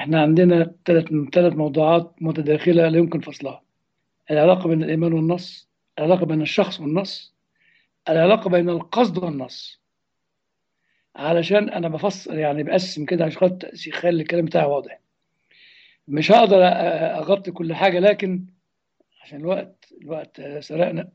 احنا عندنا ثلاث ثلاث موضوعات متداخلة لا يمكن فصلها العلاقة بين الإيمان والنص العلاقة بين الشخص والنص العلاقة بين القصد والنص علشان أنا بفصل يعني بقسم كده عشان خاطر يخلي الكلام بتاعي واضح مش هقدر أ- أغطي كل حاجة لكن عشان الوقت الوقت سرقنا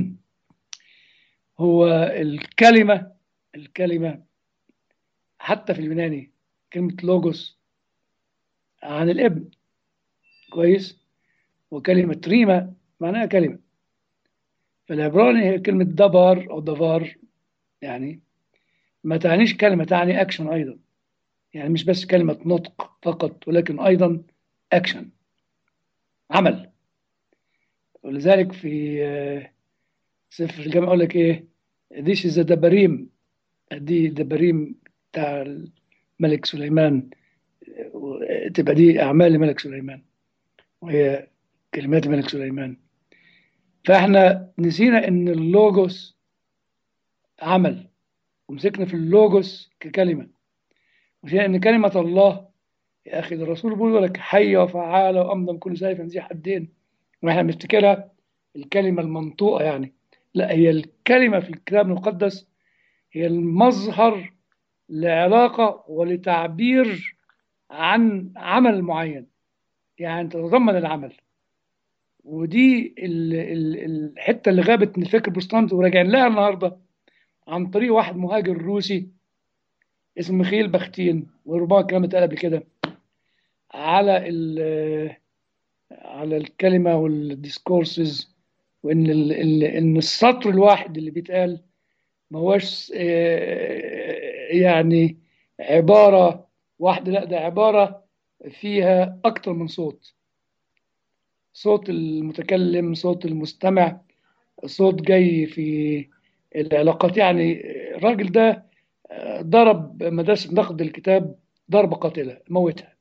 هو الكلمة الكلمة حتى في اليوناني كلمة لوجوس عن الابن كويس وكلمة ريما معناها كلمة فالعبراني هي كلمة دبر أو دفار يعني ما تعنيش كلمة تعني أكشن أيضا يعني مش بس كلمة نطق فقط ولكن أيضا أكشن عمل ولذلك في آه، سفر الجامعة يقول لك إيه This is the دبريم دي دبريم بتاع الملك سليمان آه، تبقى دي أعمال الملك سليمان وهي كلمات الملك سليمان فاحنا نسينا ان اللوجوس عمل ومسكنا في اللوجوس ككلمه وشيء ان كلمه الله يا اخي ده الرسول بيقول لك حيه وفعاله وامضى من كل سيف ذي حدين واحنا بنفتكرها الكلمه المنطوقه يعني لا هي الكلمه في الكتاب المقدس هي المظهر لعلاقه ولتعبير عن عمل معين يعني تتضمن العمل ودي ال- ال- الحته اللي غابت من الفكر البروتستانتي وراجعين لها النهارده عن طريق واحد مهاجر روسي اسمه ميخيل بختين وربما الكلام اتقال قبل كده على ال- على الكلمه والديسكورسز وان ال- ال- ان السطر الواحد اللي بيتقال ما هوش آه، يعني عباره واحده لا ده عباره فيها اكتر من صوت صوت المتكلم صوت المستمع صوت جاي في العلاقات يعني الراجل ده آه، ضرب مدرسة نقد الكتاب ضربة قاتلة موتها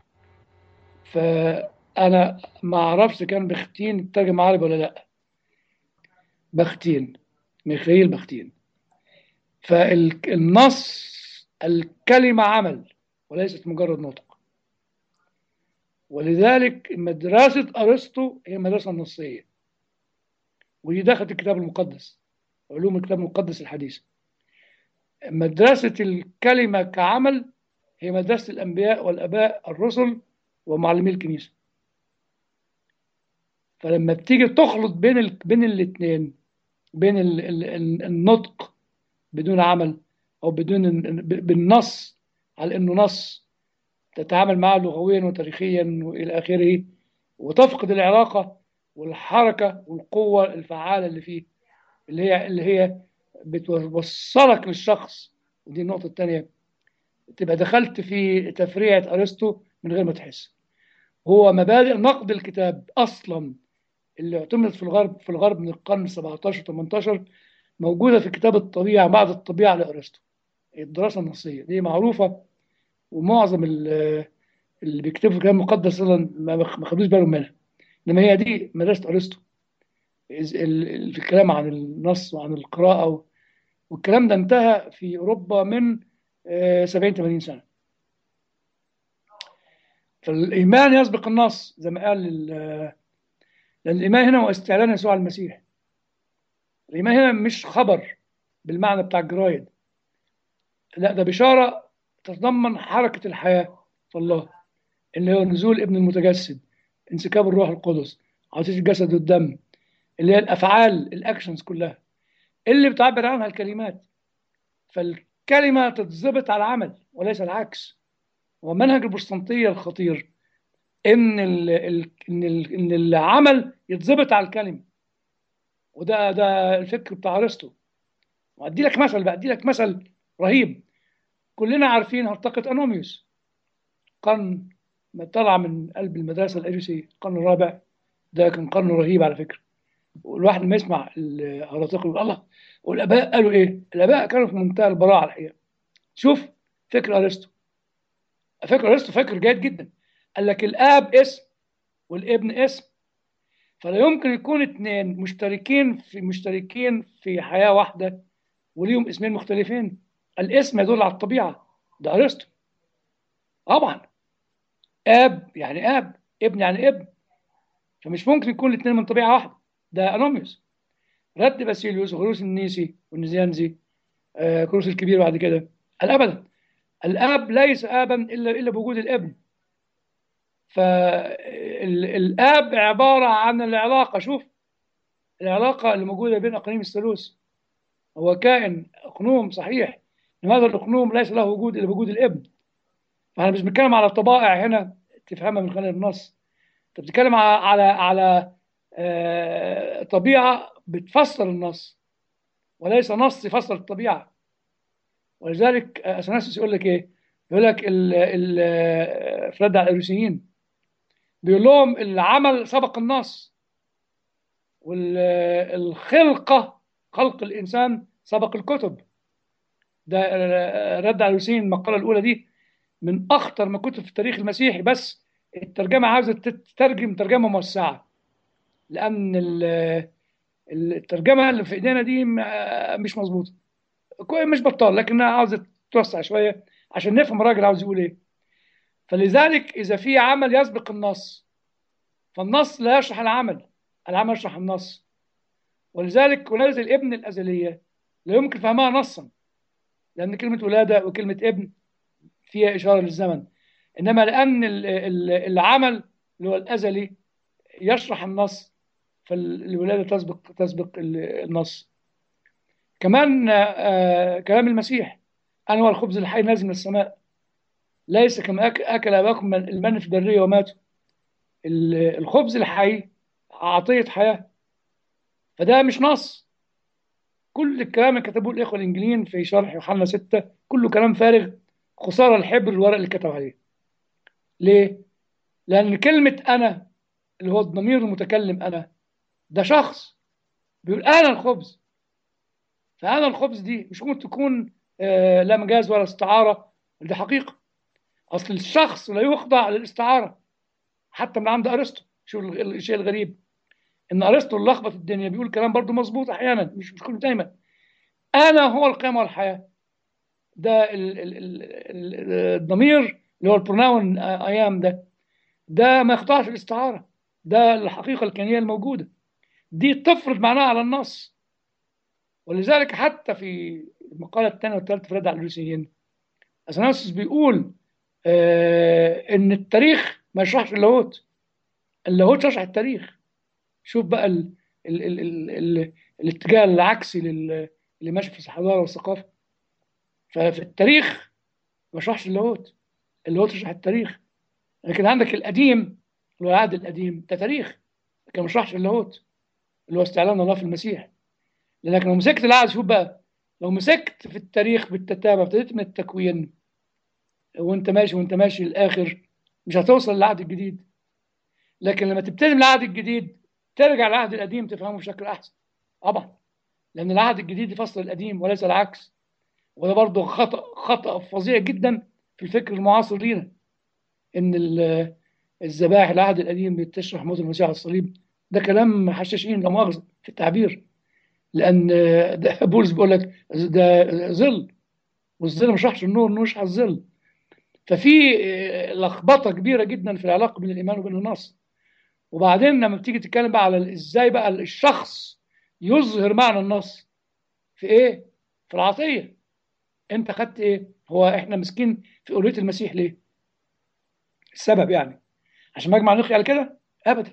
فأنا ما أعرفش كان بختين ترجم عربي ولا لأ بختين ميخائيل بختين فالنص الكلمة عمل وليست مجرد نطق ولذلك مدرسة أرسطو هي مدرسة نصية ودي دخلت الكتاب المقدس علوم الكتاب المقدس الحديث مدرسة الكلمة كعمل هي مدرسة الأنبياء والآباء الرسل ومعلمي الكنيسة فلما بتيجي تخلط بين ال... بين الاثنين بين ال... ال... ال- النطق بدون عمل أو بدون ب- بالنص على إنه نص تتعامل معه لغويا وتاريخيا وإلى آخره وتفقد العلاقة والحركة والقوة الفعالة اللي فيه اللي هي اللي هي بتوصلك للشخص ودي النقطة الثانية تبقى دخلت في تفريعة أرسطو من غير ما تحس هو مبادئ نقد الكتاب أصلا اللي اعتمدت في الغرب في الغرب من القرن 17 18 موجودة في كتاب الطبيعة بعد الطبيعة لأرسطو الدراسة النصية دي معروفة ومعظم ال- اللي بيكتبوا في الكتاب المقدس أصلا ما ما خدوش بالهم منها إنما هي دي مدرسة أرسطو إز- ال- ال- في الكلام عن النص وعن القراءة و- والكلام ده انتهى في أوروبا من آه، 70 80 سنة فالإيمان يسبق النص زي ما قال ال- لأن الإيمان هنا هو استعلان يسوع المسيح الإيمان هنا مش خبر بالمعنى بتاع الجرايد لا ده بشارة تتضمن حركة الحياة في الله اللي هو نزول ابن المتجسد انسكاب الروح القدس عطية الجسد والدم اللي هي الأفعال الأكشنز كلها اللي بتعبر عنها الكلمات فالكلمة تتظبط على العمل وليس العكس ومنهج البروتستانتية الخطير إن ال ال إن ال إن العمل يتظبط على الكلمة وده ده الفكر بتاع أرسطو وأدي لك مثل بقى أدي لك مثل رهيب كلنا عارفين هرطقة أنوميوس قرن ما طلع من قلب المدرسة الأريوسية القرن الرابع ده كان قرن رهيب على فكرة والواحد لما يسمع الهرطقة يقول الله والآباء قالوا إيه؟ الآباء كانوا في منتهى البراعة الحقيقة شوف فكر أرسطو فكر أرسطو فكر جيد جدا قال لك الآب اسم والابن اسم فلا يمكن يكون اثنين مشتركين في مشتركين في حياة واحدة وليهم اسمين مختلفين الاسم يدل على الطبيعة ده أرسطو طبعا اب يعني اب ابن يعني ابن فمش ممكن يكون الاثنين من طبيعه واحده ده انوميوس رد باسيليوس وغروس النيسي والنزيانزي آه كروس الكبير بعد كده قال ابدا الاب ليس ابا الا الا بوجود الابن فالاب عباره عن العلاقه شوف العلاقه اللي موجوده بين اقانيم الثالوث هو كائن اقنوم صحيح لماذا الاقنوم ليس له وجود الا بوجود الابن فاحنا مش بنتكلم على طبائع هنا تفهمها من خلال النص انت بتتكلم على على آه طبيعه بتفسر النص وليس نص يفسر الطبيعه ولذلك اثناسيوس يقول لك ايه؟ يقول لك ال ال في رد على الاريوسيين بيقول لهم العمل سبق النص والخلقه خلق الانسان سبق الكتب ده رد على الاريوسيين المقاله الاولى دي من اخطر ما كتب في التاريخ المسيحي بس الترجمه عاوزه تترجم ترجمه موسعه لان الترجمه اللي في ايدينا دي مش مظبوطه مش بطال لكنها عاوزه توسع شويه عشان نفهم الراجل عاوز يقول ايه فلذلك اذا في عمل يسبق النص فالنص لا يشرح العمل العمل يشرح النص ولذلك ولاده الابن الازليه لا يمكن فهمها نصا لان كلمه ولاده وكلمه ابن فيها اشاره للزمن انما لان العمل اللي هو الازلي يشرح النص فالولاده تسبق تسبق النص كمان آه كلام المسيح انا هو الخبز الحي نازل من السماء ليس كما اكل اباكم المن في البريه وماتوا الخبز الحي عطيه حياه فده مش نص كل الكلام اللي كتبوه الاخوه الانجليين في شرح يوحنا 6 كله كلام فارغ خساره الحبر الورق اللي كتب عليه ليه؟ لان كلمه انا اللي هو الضمير المتكلم انا ده شخص بيقول انا الخبز فانا الخبز دي مش ممكن تكون آه لا مجاز ولا استعاره دي حقيقه اصل الشخص لا يخضع للاستعاره حتى من عند ارسطو شوف الشيء الغريب ان ارسطو اللي لخبط الدنيا بيقول كلام برضه مظبوط احيانا مش مش كله دايما انا هو القيامه والحياه ده ال ال ال الضمير اللي هو البروناون ايام ده ده ما يخضعش للاستعاره ده الحقيقه الكيانيه الموجوده دي تفرض معناها على النص ولذلك حتى في المقالة الثانية والثالثة في رد على الروسيين أثناسيوس بيقول آه إن التاريخ ما يشرحش اللاهوت اللاهوت يشرح التاريخ شوف بقى ال ال ال ال ال الاتجاه العكسي لل اللي ماشي في الحضارة والثقافة ففي التاريخ ما يشرحش اللاهوت اللاهوت يشرح التاريخ لكن عندك القديم اللي هو العهد القديم ده تاريخ لكن ما يشرحش اللاهوت اللي هو استعلان الله في المسيح لانك لو مسكت العهد شوف بقى لو مسكت في التاريخ بالتتابع ابتديت من التكوين وانت ماشي وانت ماشي للاخر مش هتوصل للعهد الجديد لكن لما تبتدي من العهد الجديد ترجع للعهد القديم تفهمه بشكل احسن طبعا لان العهد الجديد يفسر القديم وليس العكس وده برضه خطا خطا فظيع جدا في الفكر المعاصر لينا ان الذبائح العهد القديم بتشرح موت المسيح على الصليب ده كلام حشاشين لا مؤاخذه في التعبير لان ده بولس بيقول لك ده ظل والظل ما شرحش النور النور شرح الظل ففي لخبطه كبيره جدا في العلاقه بين الايمان وبين النص وبعدين لما بتيجي تتكلم بقى على ازاي بقى الشخص يظهر معنى النص في ايه؟ في العطيه انت خدت ايه؟ هو احنا مسكين في ألوهية المسيح ليه؟ السبب يعني عشان مجمع نقي قال كده؟ ابدا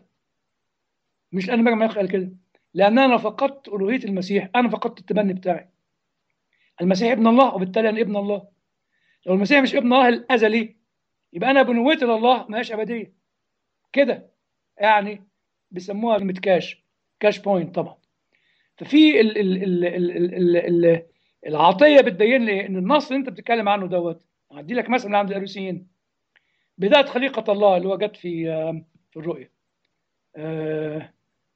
مش لان مجمع نقي قال كده لان انا فقدت الوهيه المسيح انا فقدت التبني بتاعي المسيح ابن الله وبالتالي انا ابن الله لو المسيح مش ابن الله الازلي يبقى انا بنوتي لله ما هيش ابديه كده يعني بيسموها كلمه كاش كاش بوينت طبعا ففي ال ال ال ال ال ال ال العطيه بتبين لي ان النص اللي انت بتتكلم عنه دوت هدي لك مثلا عند الاريوسيين بدايه خليقه الله اللي هو جت في في الرؤيه آه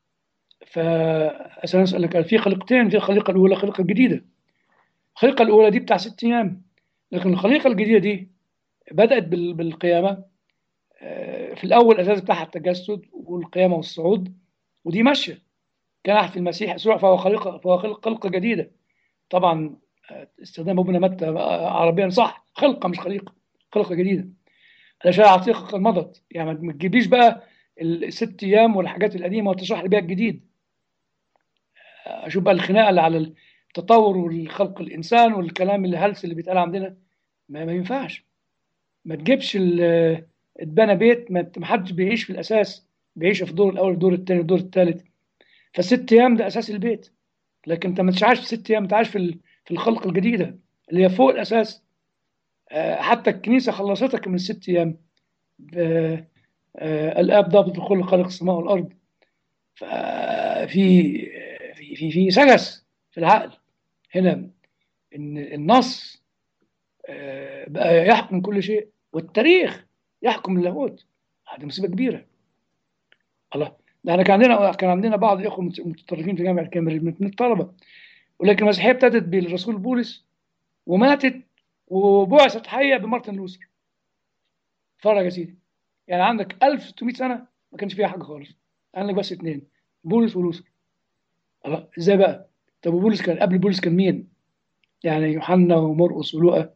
فأسأل أسألك في خليقتين في الخليقة الأولى خليقة جديدة الخليقة الأولى دي بتاع ست أيام لكن الخليقة الجديدة دي بدأت بالقيامة في الأول الأساس بتاعها التجسد والقيامة والصعود ودي ماشية كان أحد المسيح يسوع فهو خليقة فهو خلقة جديدة طبعا استخدام ابونا متى عربيا صح خلقة مش خليقة خلقة جديدة الاشياء العتيقه قد مضت يعني ما تجيبليش بقى الست ايام والحاجات القديمه وتشرح لي بيها الجديد اشوف بقى الخناقه اللي على التطور والخلق الانسان والكلام الهلس اللي بيتقال عندنا ما, ما ينفعش ما تجيبش ال- اتبنى بيت ما ما حدش بيعيش في الاساس بيعيش في الدور الاول الدور الثاني الدور الثالث فست ايام ده اساس البيت لكن انت ما تشعرش في ست ايام انت عايش في ال- في الخلق الجديده اللي هي فوق الاساس آه، حتى الكنيسه خلصتك من الست ايام ب- آه، الاب ضابط الكل خالق السماء والارض ففي في في في سجس في العقل هنا ان النص آه، بقى يحكم كل شيء والتاريخ يحكم اللاهوت هذه مصيبه كبيره الله ده احنا كان عندنا كان عندنا بعض الاخوه المت- المتطرفين في جامعه كامبريدج من من الطلبه ولكن المسيحيه ابتدت بالرسول بولس وماتت وبعثت حيه بمارتن لوثر اتفرج يا سيدي يعني عندك 1600 سنه ما كانش فيها حاجه خالص عندك بس اثنين بولس ولوثر الله ازاي بقى طب وبولس كان قبل بولس كان مين يعني يوحنا ومرقس ولوقا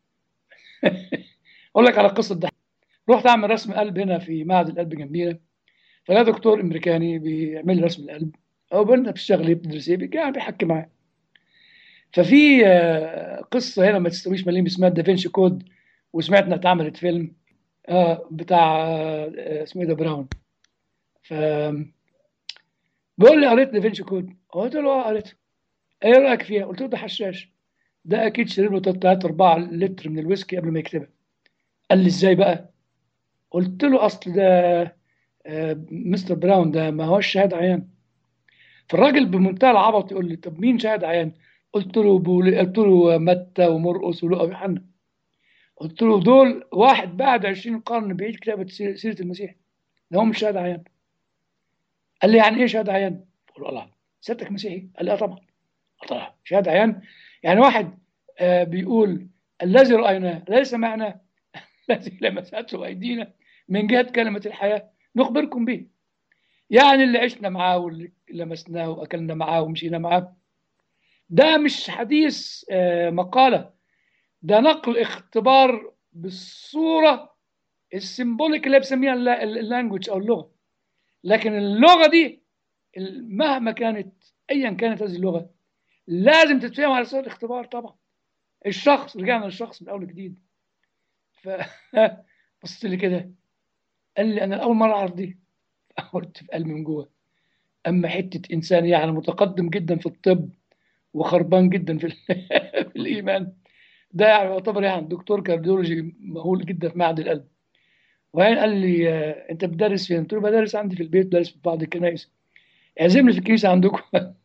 اقول لك على قصه ده رحت اعمل رسم قلب هنا في معهد القلب جنبينا فلا دكتور امريكاني بيعمل لي رسم القلب او بنت بتشتغل ايه بتدرس ايه يعني بيحكي معايا ففي آه، قصه هنا ما تستويش مليم اسمها دافنشي كود وسمعت انها اتعملت فيلم آه بتاع آه آه، اسمه ايه ده براون ف بيقول لي قريت دافنشي كود قلت له اه قريتها ايه رايك فيها؟ قلت له ده حشاش ده اكيد شرب له 3 4 لتر من الويسكي قبل ما يكتبها قال لي ازاي بقى؟ قلت له اصل ده آه، مستر براون ده ما هوش شاهد عيان فالراجل بمنتهى العبط يقول لي طب مين شاهد عيان؟ قلت له بول... قلت له متى ومرقس ولوقا ويوحنا قلت له دول واحد بعد 20 قرن بيعيد كتابة سير- سيرة المسيح ده هو مش شاهد عيان قال لي يعني ايه شاهد عيان؟ قلت له الله سيادتك مسيحي؟ قال لي اه طبعا قلت له شاهد عيان يعني واحد آه بيقول الذي رأيناه الذي سمعناه الذي لمسته أيدينا من جهة كلمة الحياة نخبركم به يعني اللي عشنا معاه واللي لمسناه وأكلنا معاه ومشينا معاه ده مش حديث آه، مقالة ده نقل اختبار بالصورة السيمبوليك اللي بسميها اللانجوج أو اللغة لكن اللغة دي ال- مهما كانت أيا كانت هذه اللغة لازم تتفهم على صورة الاختبار طبعا الشخص رجعنا للشخص من أول جديد ف بصت لي كده قال لي أنا أول مرة أعرف دي قلت في قلبي من جوه أما حتة إنسان يعني متقدم جدا في الطب وخربان جدا في, ال- في الإيمان ده يعني يعتبر يعني دكتور كارديولوجي مهول جدا في معهد القلب وبعدين قال لي آه، انت بتدرس فين؟ قلت له بدرس عندي في البيت بدرس في بعض الكنائس اعزمني في الكنيسه عندكم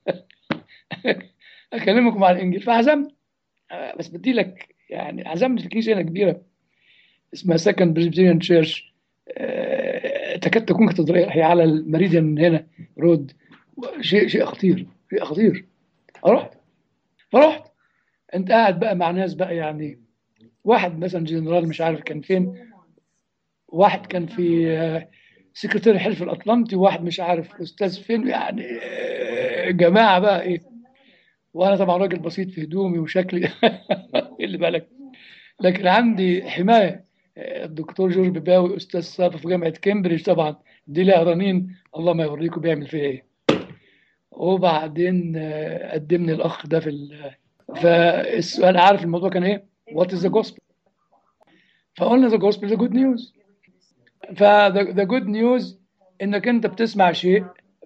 اكلمكم على الانجيل فعزمت آه، بس بدي لك يعني عزمني في كنيسه هنا كبيره اسمها سكند بريسبتيريان تشيرش تكاد تكون كاتدرائيه هي على المريديان هنا رود شيء شيء خطير شيء خطير رحت فرحت انت قاعد بقى مع ناس بقى يعني واحد مثلا جنرال مش عارف كان فين واحد كان في آه، سكرتير الحلف الاطلنطي وواحد مش عارف استاذ فين يعني آه، جماعه بقى ايه وانا طبعا راجل بسيط في هدومي وشكلي اللي بالك لكن عندي حمايه آه، الدكتور جورج بيباوي استاذ صافي في جامعه كامبريدج طبعا دي لها رنين الله ما يوريكم بيعمل فيها ايه وبعدين آه، قدمني الاخ ده في ال- فالسؤال عارف الموضوع كان ايه؟ وات از ذا جوسبل فقلنا ذا جوسبل ذا جود نيوز فذا جود نيوز انك انت بتسمع شيء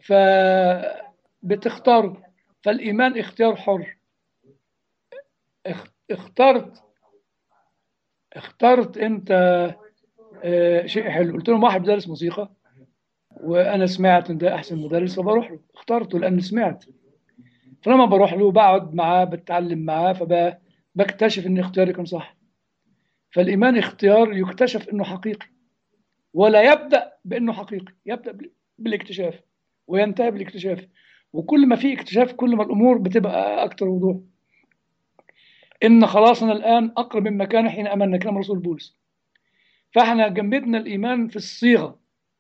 فبتختاره فالايمان اختيار حر اخ- اخترت اخترت انت آه، شيء حلو قلت لهم واحد بيدرس موسيقى وانا سمعت ان ده احسن مدرس فبروح له اخترته لان سمعت فلما بروح له بقعد معاه بتعلم معاه فبكتشف ان اختياري كان صح فالايمان اختيار يكتشف انه حقيقي ولا يبدا بانه حقيقي يبدا بال- بالاكتشاف وينتهي بالاكتشاف وكل ما في اكتشاف كل ما الامور بتبقى اكثر وضوح ان خلاصنا الان اقرب مما كان حين امنا كلام رسول بولس فاحنا جمدنا الايمان في الصيغه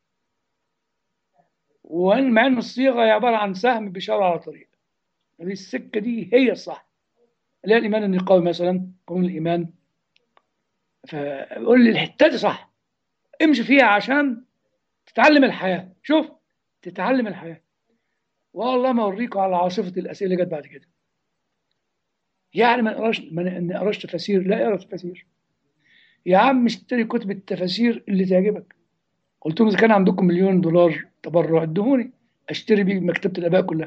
وان مع ان الصيغه هي عباره عن سهم بيشاور على طريق هذه السكه دي هي الصح اللي هي الايمان النقاوي مثلا قانون الايمان فقول لي الحته دي صح امشي فيها عشان تتعلم الحياه شوف تتعلم الحياه والله ما اوريكم على عاصفه الاسئله اللي جت بعد كده يعني ما نقراش ما نقراش تفاسير لا اقرا تفاسير يا عم اشتري كتب التفاسير اللي تعجبك قلت لهم اذا كان عندكم مليون دولار تبرع ادهوني اشتري بيه مكتبه الاباء كلها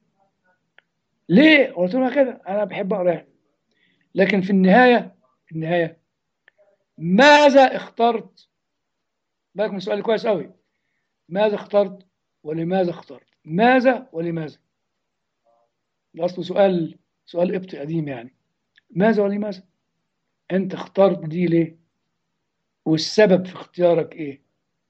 ليه؟ قلت لهم كده انا بحب اقرا يعني. لكن في النهايه في النهايه ماذا اخترت؟ بالك من سؤال كويس قوي ماذا اخترت ولماذا اخترت؟ ماذا ولماذا؟ ده اصله سؤال سؤال قبطي قديم يعني ماذا ولماذا؟ انت اخترت دي ليه؟ والسبب في اختيارك ايه؟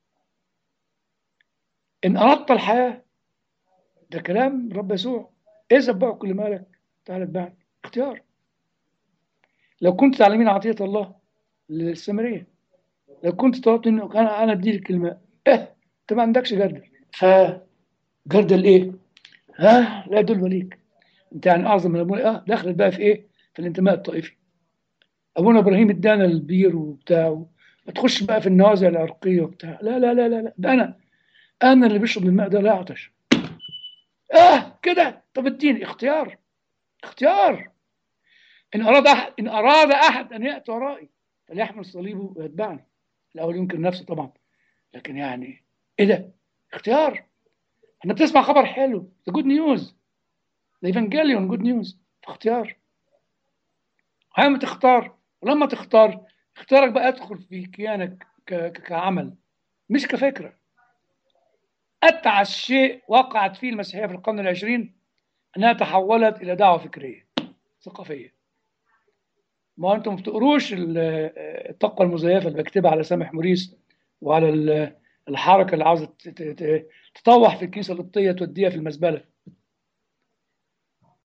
ان اردت الحياه ده كلام رب يسوع اذهب بقى كل مالك تعالى اتبعني اختيار لو كنت تعلمين عطيه الله للسامريه لو كنت طلبت انه انا انا ادي لك الماء اه انت ما عندكش جردل ف جردل ايه؟ ها لا يدل وليك انت يعني اعظم من ابونا اه دخلت بقى في ايه؟ في الانتماء الطائفي ابونا ابراهيم ادانا البير وبتاع ما تخش بقى في النوازع العرقيه وبتاع لا لا لا لا, لا. ده انا انا اللي بيشرب الماء ده لا يعطش اه كده طب اديني اختيار اختيار ان اراد احد ان اراد احد ان ياتي ورائي فليحمل صليبه ويتبعني الاول ينكر نفسه طبعا لكن يعني ايه ده اختيار احنا بتسمع خبر حلو ده جود نيوز ده ايفانجيليون جود نيوز اختيار لما تختار ولما تختار اختيارك بقى يدخل في كيانك كعمل مش كفكره أتعس شيء وقعت فيه المسيحية في القرن العشرين أنها تحولت إلى دعوة فكرية ثقافية ما أنتم ما بتقروش الطاقة المزيفة اللي بكتبها على سامح موريس وعلى الحركة اللي عاوزة تطوح في الكنيسة القبطية توديها في المزبلة